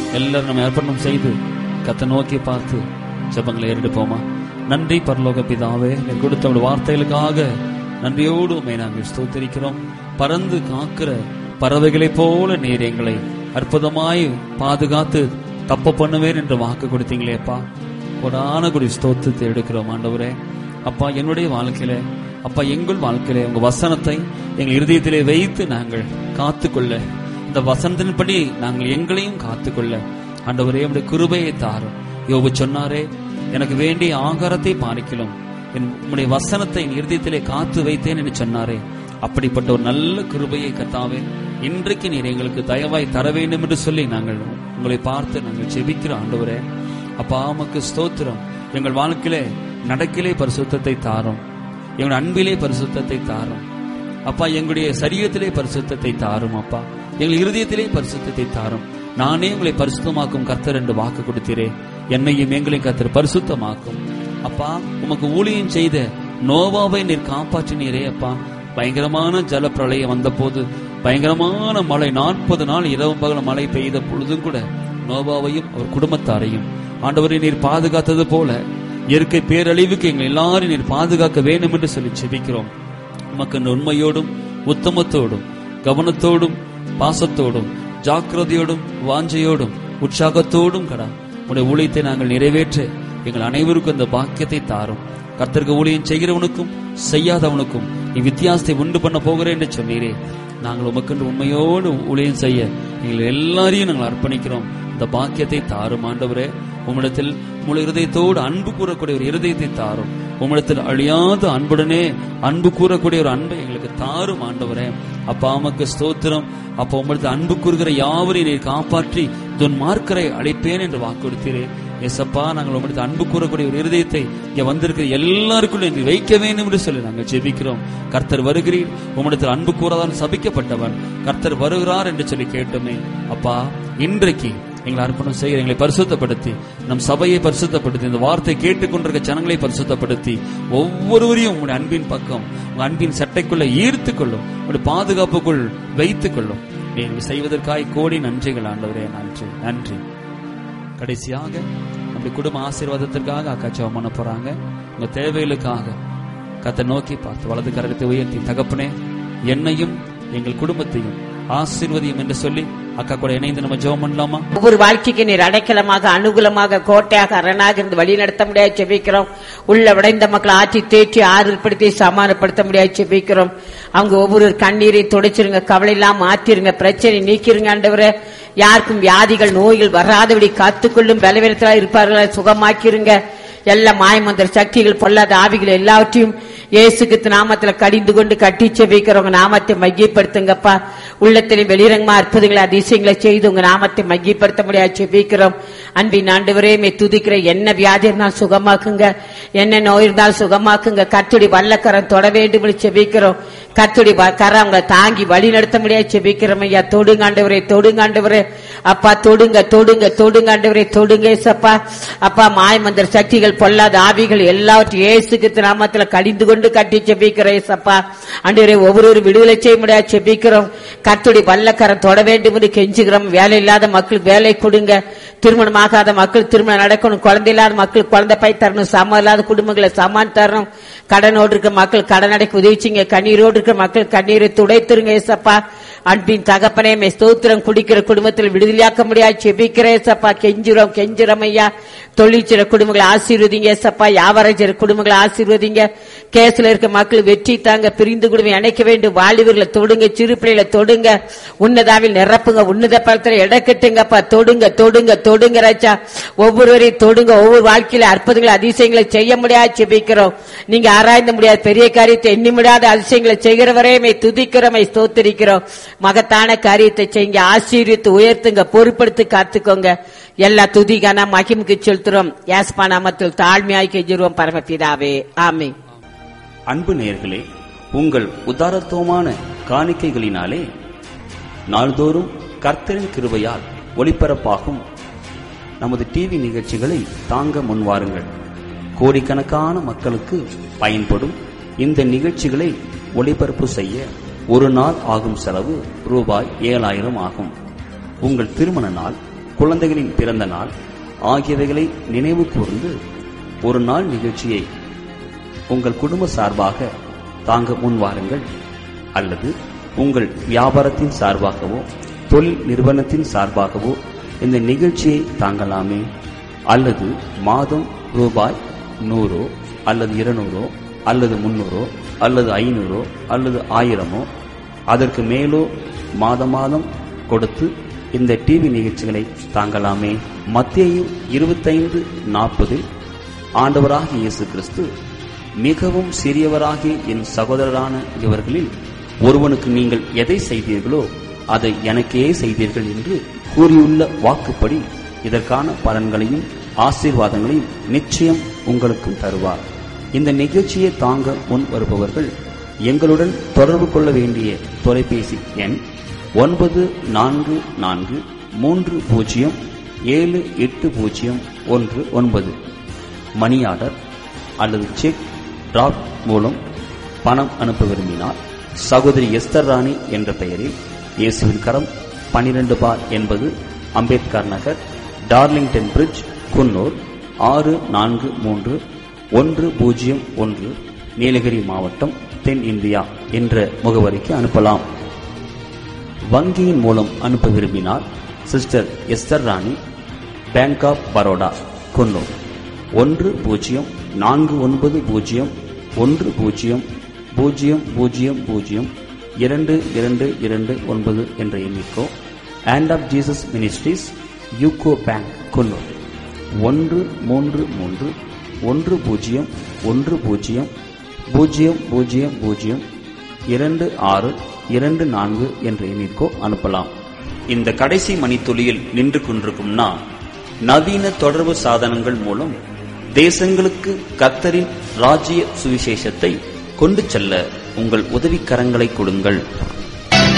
எல்லாரும் நம்ம அர்ப்பணம் செய்து கத்தை நோக்கி பார்த்து ஜெபங்களை ஏறெடுப்போமா நன்றி பரலோக பிதாவே நீர் கொடுத்த உடைய வார்த்தைகளுக்காக நன்றியோடு உண்மை நாங்கள் ஸ்தோத்திரிக்கிறோம் பறந்து காக்கிற பறவைகளைப் போல நீர் எங்களை அற்புதமாய் பாதுகாத்து தப்ப பண்ணுவேன் என்று வாக்கு கொடுத்தீங்களேப்பா கொடான குடி ஸ்தோத்திரத்தை எடுக்கிறோம் ஆண்டவரே அப்பா என்னுடைய வாழ்க்கையில அப்பா எங்கள் வாழ்க்கையில உங்க வசனத்தை எங்கள் இருதயத்திலே வைத்து நாங்கள் காத்துக்கொள்ள இந்த வசனத்தின்படி நாங்கள் எங்களையும் காத்துக்கொள்ள ஆண்டவரே உடைய கிருபையை தாரும் யோபு சொன்னாரே எனக்கு வேண்டிய ஆகாரத்தை பாரிக்கலாம் என் உம்முடைய வசனத்தை என் இருதயத்திலே காத்து வைத்தேன் என்று சொன்னாரே அப்படிப்பட்ட ஒரு நல்ல கிருபையை கத்தாவே இன்றைக்கு நீர் எங்களுக்கு தயவாய் தர வேண்டும் என்று சொல்லி நாங்கள் உங்களை பார்த்து நாங்கள் ஜெபிக்கிறோம் ஆண்டவரே அப்பா உமக்கு ஸ்தோத்திரம் எங்கள் வாழ்க்கையிலே நடக்கிலே பரிசுத்தத்தை தாரும் எங்கள் அன்பிலே பரிசுத்தத்தை தாரும் அப்பா எங்களுடைய சரீரத்திலே பரிசுத்தத்தை தாரும் அப்பா எங்கள் இருதயத்திலே பரிசுத்தத்தை தாரும் நானே உங்களை பரிசுத்தமாக்கும் கர்த்தர் என்று வாக்கு கொடுத்தீரே என்னையும் எங்களையும் கர்த்தர் பரிசுத்தமாக்கும் அப்பா உமக்கு ஊழியம் செய்த நோவாவை நீர் காப்பாற்றினீரே அப்பா பயங்கரமான ஜல பிரளயம் வந்தபோது பயங்கரமான மழை நாற்பது நாள் இரவு பகல மழை பெய்த பொழுதும் கூட நோவாவையும் அவர் குடும்பத்தாரையும் ஆண்டவரை நீர் பாதுகாத்தது போல இயற்கை பேரழிவுக்கு எங்கள் எல்லாரும் நீர் பாதுகாக்க வேண்டும் என்று சொல்லி செபிக்கிறோம் உமக்கு இந்த உண்மையோடும் உத்தமத்தோடும் கவனத்தோடும் பாசத்தோடும் ஜாக்கிரதையோடும் வாஞ்சையோடும் உற்சாகத்தோடும் கடா உடைய ஊழியத்தை நாங்கள் நிறைவேற்ற எங்கள் அனைவருக்கும் இந்த பாக்கியத்தை தாரும் கர்த்தருக்கு ஊழியம் செய்கிறவனுக்கும் செய்யாதவனுக்கும் நீ வித்தியாசத்தை உண்டு பண்ண போகிறேன் என்று சொன்னீரே நாங்கள் உமக்கென்று உண்மையோடு ஊழியம் செய்ய எங்கள் எல்லாரையும் நாங்கள் அர்ப்பணிக்கிறோம் இந்த பாக்கியத்தை தாரும் ஆண்டவரே உம்மிடத்தில் முழு இருதயத்தோடு அன்பு கூறக்கூடிய ஒரு இருதயத்தை தாரும் உம்மிடத்தில் அழியாத அன்புடனே அன்பு கூறக்கூடிய ஒரு அன்பை எங்களுக்கு தாரும் ஆண்டவரே அப்பா அமக்கு ஸ்தோத்திரம் அப்பா உம்மிடத்தில் அன்பு கூறுகிற யாவரையும் நீர் காப்பாற்றி துன் மார்க்கரை அழைப்பேன் என்று வாக்கு கொடுத்தீரே எசப்பா நாங்கள் உம்மிடத்தில் அன்பு கூறக்கூடிய ஒரு இருதயத்தை இங்க வந்திருக்கிற எல்லாருக்குள்ள நீ வைக்க வேண்டும் என்று சொல்லி நாங்கள் ஜெபிக்கிறோம் கர்த்தர் வருகிறீர் உம்மிடத்தில் அன்பு கூறாதான் சபிக்கப்பட்டவன் கர்த்தர் வருகிறார் என்று சொல்லி கேட்டோமே அப்பா இன்றைக்கு எங்களை அர்ப்பணம் செய்கிற எங்களை பரிசுத்தப்படுத்தி நம் சபையை பரிசுத்தப்படுத்தி இந்த வார்த்தை கேட்டுக்கொண்டிருக்க ஜனங்களை பரிசுத்தப்படுத்தி ஒவ்வொருவரையும் உங்களுடைய அன்பின் பக்கம் உங்க அன்பின் சட்டைக்குள்ள ஈர்த்து கொள்ளும் உங்களுடைய பாதுகாப்புக்குள் வைத்துக் கொள்ளும் நீங்கள் செய்வதற்காய் கோடி நன்றிகள் ஆண்டவரே நன்றி நன்றி கடைசியாக நம்முடைய குடும்ப ஆசீர்வாதத்திற்காக அக்கா ஜெபம் பண்ண போறாங்க உங்க தேவைகளுக்காக கத்தை நோக்கி பார்த்து வலது கரகத்தை உயர்த்தி தகப்பனே என்னையும் எங்கள் குடும்பத்தையும் ஆசீர்வதியும் என்று சொல்லி அக்கா கூட இணைந்து நம்ம ஜெபம் பண்ணலாமா ஒவ்வொரு வாழ்க்கைக்கு நீர் அடைக்கலமாக அனுகூலமாக கோட்டையாக அரணாக இருந்து வழி நடத்த முடியாது செபிக்கிறோம் உள்ள விடைந்த மக்களை ஆற்றி தேற்றி ஆறுபடுத்தி சமாதானப்படுத்த முடியாது செபிக்கிறோம் அவங்க ஒவ்வொரு கண்ணீரை துடைச்சிருங்க கவலை இல்லாம மாத்திருங்க பிரச்சனை நீக்கிருங்க ஆண்டவரே யாருக்கும் வியாதிகள் நோய்கள் வராதபடி காத்துக்கொள்ளும் பலவீனத்திலா இருப்பார்களா சுகமாக்கிருங்க எல்லா மாயமந்திர சக்திகள் பொல்லாத ஆவிகள் எல்லாவற்றையும் இயேசுக்கு நாமத்துல கடிந்து கொண்டு கட்டி செபிக்கிறவங்க நாமத்தை மையப்படுத்துங்கப்பா உள்ளத்திலே வெளிரங்கமா அற்புதங்களை அதிசயங்களை செய்து உங்க நாமத்தை மையப்படுத்த முடியாது செபிக்கிறோம் அன்பின் ஆண்டவரே மே துதிக்கிற என்ன வியாதி இருந்தாலும் சுகமாக்குங்க என்ன நோய் இருந்தாலும் சுகமாக்குங்க கத்துடி வல்லக்கரம் தொட வேண்டும் என்று செபிக்கிறோம் கத்துடி கரம் அவங்களை தாங்கி வழி நடத்த முடியாது செபிக்கிறோம் ஐயா தொடுங்க ஆண்டவரே தொடுங்க ஆண்டவரே அப்பா தொடுங்க தொடுங்க தொடுங்க ஆண்டவரே தொடுங்க ஏசப்பா அப்பா மாயமந்திர சக்திகள் பொல்லாத ஆவிகள் எல்லாவற்றையும் இயேசுக்கு நாமத்துல கடிந்து கொண்டு கட்டி செபிக்கிறோம் ஏசப்பா ஆண்டவரே ஒவ்வொரு விடுதலை செய்ய முடியாது செபிக்கிறோம் கத்துடி வல்லக்கரம் தொட வேண்டும் என்று கெஞ்சுகிறோம் வேலை இல்லாத மக்களுக்கு வேலை கொடுங்க திருமணம் ஆகாத மக்கள் திருமணம் நடக்கணும் குழந்தை இல்லாத மக்கள் குழந்தை பை தரணும் சமம் இல்லாத குடும்பங்களை சமான் தரணும் கடனோடு இருக்க மக்கள் கடன் அடைக்க உதவிச்சிங்க கண்ணீரோடு இருக்க மக்கள் கண்ணீரை துடைத்துருங்க ஏசப்பா அன்பின் தகப்பனே மே ஸ்தோத்திரம் குடிக்கிற குடும்பத்தில் விடுதலையாக்க முடியாது செபிக்கிறேன் ஏசப்பா கெஞ்சுறோம் கெஞ்சுறோம் ஐயா தொழிற்சிற குடும்பங்களை ஆசீர்வதிங்க ஏசப்பா வியாபாரம் செய்யற குடும்பங்களை ஆசீர்வதிங்க கேஸ்ல இருக்க மக்கள் வெற்றி தாங்க பிரிந்து குடும்பம் இணைக்க வேண்டும் வாலிபர்களை தொடுங்க சிறு பிள்ளைகளை தொடுங்க உன்னதாவில் நிரப்புங்க உன்னத பலத்துல இடக்கட்டுங்கப்பா தொடுங்க தொடுங்க தொடுங்க ராஜா ஒவ்வொருவரையும் தொடுங்க ஒவ்வொரு வாழ்க்கையில அற்புதங்களை அதிசயங்களை செய்ய முடியாது செபிக்கிறோம் நீங்க ஆராய்ந்த முடியாத பெரிய காரியத்தை எண்ணி முடியாத அதிசயங்களை செய்கிறவரே மை துதிக்கிறோம் மை ஸ்தோத்திரிக்கிறோம் மகத்தான காரியத்தை செய்யுங்க ஆசீர்வித்து உயர்த்துங்க பொறுப்படுத்தி காத்துக்கோங்க எல்லா துதிகான மகிமுக்கு செலுத்துறோம் யாஸ்பா நாமத்தில் தாழ்மையாய் கெஞ்சிருவோம் பரமபிதாவே ஆமே அன்பு நேயர்களே உங்கள் உதாரத்துவமான காணிக்கைகளினாலே நாள்தோறும் கர்த்தரின் கிருபையால் ஒளிபரப்பாகும் நமது டிவி நிகழ்ச்சிகளை தாங்க முன்வாருங்கள் கோடிக்கணக்கான மக்களுக்கு பயன்படும் இந்த நிகழ்ச்சிகளை ஒளிபரப்பு செய்ய ஒரு நாள் ஆகும் செலவு ரூபாய் ஏழாயிரம் ஆகும் உங்கள் திருமண நாள் குழந்தைகளின் பிறந்த நாள் ஆகியவைகளை நினைவு கூர்ந்து ஒரு நாள் நிகழ்ச்சியை உங்கள் குடும்ப சார்பாக தாங்க முன்வாருங்கள் அல்லது உங்கள் வியாபாரத்தின் சார்பாகவோ தொழில் நிறுவனத்தின் சார்பாகவோ இந்த நிகழ்ச்சியை தாங்கலாமே அல்லது மாதம் ரூபாய் நூறோ அல்லது இருநூறோ அல்லது முன்னூறோ அல்லது ஐநூறோ அல்லது ஆயிரமோ அதற்கு மேலோ மாத மாதம் கொடுத்து இந்த டிவி நிகழ்ச்சிகளை தாங்கலாமே மத்திய இருபத்தைந்து நாற்பதில் ஆண்டவராகிய இயேசு கிறிஸ்து மிகவும் சிறியவராகிய என் சகோதரரான இவர்களில் ஒருவனுக்கு நீங்கள் எதை செய்தீர்களோ அதை எனக்கே செய்தீர்கள் என்று கூறியுள்ள வாக்குப்படி இதற்கான பலன்களையும் ஆசீர்வாதங்களையும் நிச்சயம் உங்களுக்கும் தருவார் இந்த நிகழ்ச்சியை தாங்க முன் வருபவர்கள் எங்களுடன் தொடர்பு கொள்ள வேண்டிய தொலைபேசி எண் ஒன்பது நான்கு நான்கு மூன்று பூஜ்ஜியம் ஏழு எட்டு பூஜ்ஜியம் ஒன்று ஒன்பது மணி ஆர்டர் அல்லது செக் டிராப் மூலம் பணம் அனுப்ப விரும்பினால் சகோதரி எஸ்தர் ராணி என்ற பெயரில் இயேசுவின் கரம் பனிரெண்டு பார் என்பது அம்பேத்கர் நகர் டார்லிங்டன் பிரிட்ஜ் குன்னூர் ஆறு நான்கு மூன்று ஒன்று பூஜ்ஜியம் ஒன்று நீலகிரி மாவட்டம் தென் இந்தியா என்ற முகவரிக்கு அனுப்பலாம் வங்கியின் மூலம் அனுப்ப விரும்பினால் sister Esther Rani bank of Baroda Coonoor ஒன்று பூஜ்ஜியம் நான்கு ஒன்பது பூஜ்ஜியம் ஒன்று பூஜ்ஜியம் பூஜ்ஜியம் பூஜ்ஜியம் பூஜ்ஜியம் இரண்டு இரண்டு இரண்டு ஒன்பது என்ற எண்ணிக்கோ and of Jesus ministries UCO bank Coonoor ஒன்று மூன்று மூன்று ஒன்று பூஜ்ஜியம் ஒன்று பூஜ்ஜியம் பூஜ்ஜியம் பூஜ்ஜியம் பூஜ்ஜியம் இரண்டு ஆறு இரண்டு நான்கு என்ற எண்ணிற்கோ அனுப்பலாம் இந்த கடைசி மணித்துளியில் நின்று கொண்டிருக்கும் நான் நவீன தொடர்பு சாதனங்கள் மூலம் தேசங்களுக்கு கத்தரின் ராஜ்ய சுவிசேஷத்தை கொண்டு செல்ல உங்கள் உதவிக்கரங்களை கொடுங்கள்